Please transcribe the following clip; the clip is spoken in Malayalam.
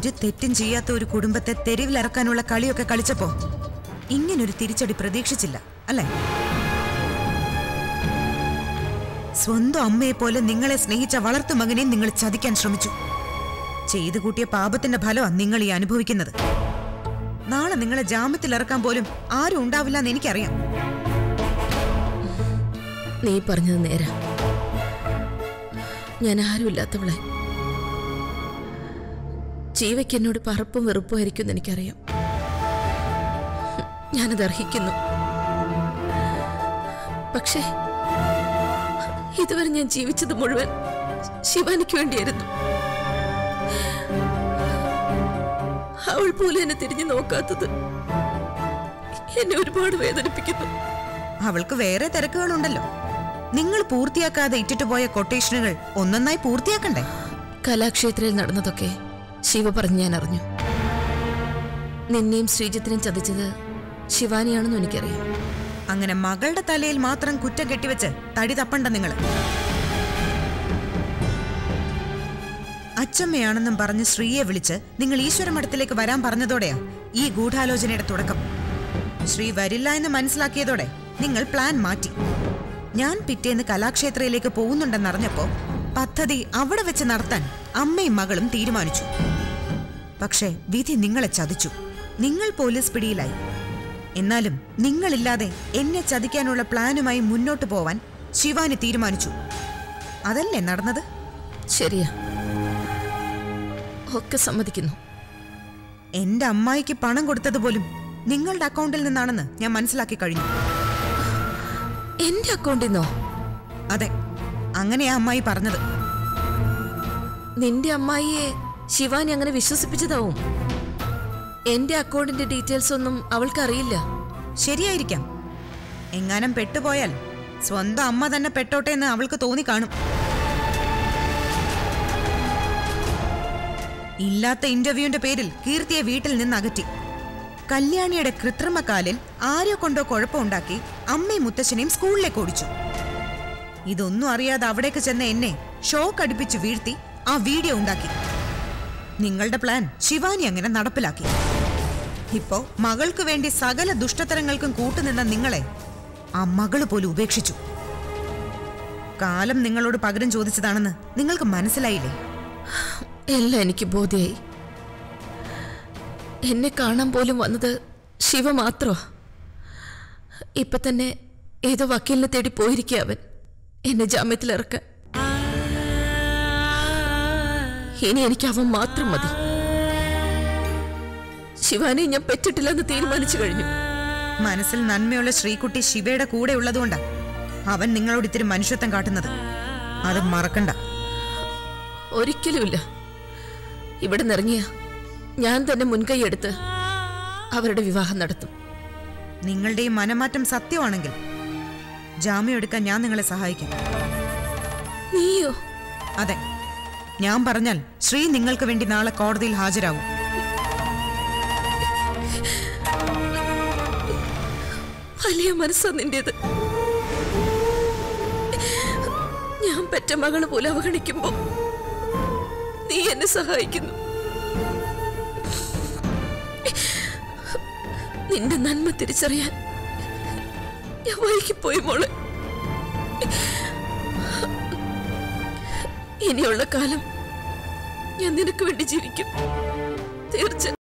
ഒരു തെറ്റും ചെയ്യാത്ത ഒരു കുടുംബത്തെ തെരുവിലിറക്കാനുള്ള കളിയൊക്കെ കളിച്ചപ്പോ ഇങ്ങനൊരു തിരിച്ചടി പ്രതീക്ഷിച്ചില്ല അല്ലേ സ്വന്തം അമ്മയെ പോലെ നിങ്ങളെ സ്നേഹിച്ച വളർത്തുമകനെ നിങ്ങൾ ചതിക്കാൻ ശ്രമിച്ചു ചെയ്തു കൂട്ടിയ പാപത്തിന്റെ ഫലമാണ് നിങ്ങൾ ഈ അനുഭവിക്കുന്നത് നാളെ നിങ്ങളെ ജാമ്യത്തിൽ ഇറക്കാൻ പോലും ആരും ഉണ്ടാവില്ല എന്ന് എനിക്കറിയാം നീ പറഞ്ഞത് നേരാ ഞാൻ ആരുമില്ലാത്തവളെ ജീവയ്ക്ക് എന്നോട് പറപ്പും വെറുപ്പും ആയിരിക്കും എനിക്കറിയാം ഞാനത് അർഹിക്കുന്നു പക്ഷേ ഇതുവരെ ഞാൻ ജീവിച്ചത് മുഴുവൻ ശിവാനിക്ക് വേണ്ടിയായിരുന്നു അവൾ പോലും എന്നെ തിരിഞ്ഞു നോക്കാത്തത് എന്നെ ഒരുപാട് വേദനിപ്പിക്കുന്നു അവൾക്ക് വേറെ തിരക്കുകളുണ്ടല്ലോ നിങ്ങൾ പൂർത്തിയാക്കാതെ ഇട്ടിട്ട് പോയ കൊട്ടേഷനുകൾ ഒന്നൊന്നായി പൂർത്തിയാക്കണ്ടേ കലാക്ഷേത്രയിൽ നടന്നതൊക്കെ ശിവ പറഞ്ഞ് ഞാൻ അറിഞ്ഞു നിന്നെയും ശ്രീജിത്തിനെയും ചതിച്ചത് ശിവാനിയാണെന്നും എനിക്കറിയാം അങ്ങനെ മകളുടെ തലയിൽ മാത്രം കുറ്റം കെട്ടിവെച്ച് തടി തപ്പണ്ട നിങ്ങൾ അച്ചമ്മയാണെന്നും പറഞ്ഞ് ശ്രീയെ വിളിച്ച് നിങ്ങൾ ഈശ്വര മഠത്തിലേക്ക് വരാൻ പറഞ്ഞതോടെയാ ഈ ഗൂഢാലോചനയുടെ തുടക്കം ശ്രീ വരില്ല എന്ന് മനസ്സിലാക്കിയതോടെ നിങ്ങൾ പ്ലാൻ മാറ്റി ഞാൻ പിറ്റേന്ന് കലാക്ഷേത്രയിലേക്ക് പോകുന്നുണ്ടെന്നറിഞ്ഞപ്പോ പദ്ധതി അവിടെ വെച്ച് നടത്താൻ അമ്മയും മകളും തീരുമാനിച്ചു പക്ഷേ വിധി നിങ്ങളെ ചതിച്ചു നിങ്ങൾ പോലീസ് പിടിയിലായി എന്നാലും നിങ്ങളില്ലാതെ എന്നെ ചതിക്കാനുള്ള പ്ലാനുമായി മുന്നോട്ട് പോവാൻ ശിവാനി തീരുമാനിച്ചു അതല്ലേ നടന്നത് ശരിയാ ഒക്കെ സമ്മതിക്കുന്നു എന്റെ അമ്മായിക്ക് പണം കൊടുത്തത് പോലും നിങ്ങളുടെ അക്കൗണ്ടിൽ നിന്നാണെന്ന് ഞാൻ മനസ്സിലാക്കി കഴിഞ്ഞു എന്റെ അക്കൗണ്ടിൽ നിന്നോ അതെ അങ്ങനെയാ അമ്മായി പറഞ്ഞത് നിന്റെ അമ്മായിയെ ശിവാനി അങ്ങനെ വിശ്വസിപ്പിച്ചതാവും എന്റെ അക്കൗണ്ടിന്റെ ഡീറ്റെയിൽസ് ഒന്നും അവൾക്കറിയില്ല ശരിയായിരിക്കാം എങ്ങാനും പെട്ടുപോയാൽ സ്വന്തം അമ്മ തന്നെ പെട്ടോട്ടെ എന്ന് അവൾക്ക് തോന്നി കാണും ഇല്ലാത്ത ഇന്റർവ്യൂവിന്റെ പേരിൽ കീർത്തിയെ വീട്ടിൽ നിന്ന് അകറ്റി കല്യാണിയുടെ കൃത്രിമക്കാലിൽ ആരോ കൊണ്ടോ കുഴപ്പമുണ്ടാക്കി അമ്മയും മുത്തശ്ശനെയും സ്കൂളിലേക്ക് ഓടിച്ചു ഇതൊന്നും അറിയാതെ അവിടേക്ക് ചെന്ന എന്നെ ഷോക്ക് അടുപ്പിച്ച് വീഴ്ത്തി ആ വീഡിയോ ഉണ്ടാക്കി നിങ്ങളുടെ പ്ലാൻ ശിവാനി അങ്ങനെ നടപ്പിലാക്കി ഇപ്പോ മകൾക്ക് വേണ്ടി സകല ദുഷ്ടതരങ്ങൾക്കും കൂട്ടുനിന്ന നിങ്ങളെ ആ മകള് പോലും ഉപേക്ഷിച്ചു കാലം നിങ്ങളോട് പകരം ചോദിച്ചതാണെന്ന് നിങ്ങൾക്ക് മനസ്സിലായില്ലേ എല്ലാം എനിക്ക് ബോധ്യായി എന്നെ കാണാൻ പോലും വന്നത് ശിവ മാത്രമാ ഇപ്പൊ തന്നെ ഏതോ വക്കീലിനെ തേടി പോയിരിക്കുക അവൻ എന്നെ ജാമ്യത്തിലിറക്കാൻ ഇനി എനിക്ക് അവൻ മാത്രം മതി ശിവാനെ ഞാൻ പെറ്റിട്ടില്ലെന്ന് തീരുമാനിച്ചു കഴിഞ്ഞു മനസ്സിൽ നന്മയുള്ള ശ്രീകുട്ടി ശിവയുടെ കൂടെ ഉള്ളതുകൊണ്ടാ അവൻ നിങ്ങളോട് ഇത്തിരി മനുഷ്യത്വം കാട്ടുന്നത് അത് മറക്കണ്ട ഒരിക്കലുമില്ല ഇവിടെ നിറങ്ങിയ ഞാൻ തന്നെ മുൻകൈ എടുത്ത് അവരുടെ വിവാഹം നടത്തും നിങ്ങളുടെ ഈ മനമാറ്റം സത്യമാണെങ്കിൽ ജാമ്യം എടുക്കാൻ ഞാൻ നിങ്ങളെ സഹായിക്കാം നീയോ അതെ ഞാൻ പറഞ്ഞാൽ ശ്രീ നിങ്ങൾക്ക് വേണ്ടി നാളെ കോടതിയിൽ ഹാജരാകും വലിയ മനസ്സാ നിന്റേത് ഞാൻ പെറ്റ മകള് പോലെ അവഗണിക്കുമ്പോ നീ എന്നെ സഹായിക്കുന്നു നിന്റെ നന്മ തിരിച്ചറിയാൻ ഞാൻ വൈകിപ്പോയി മോളെ ഇനിയുള്ള കാലം ഞാൻ നിനക്ക് വേണ്ടി ജീവിക്കും തീർച്ച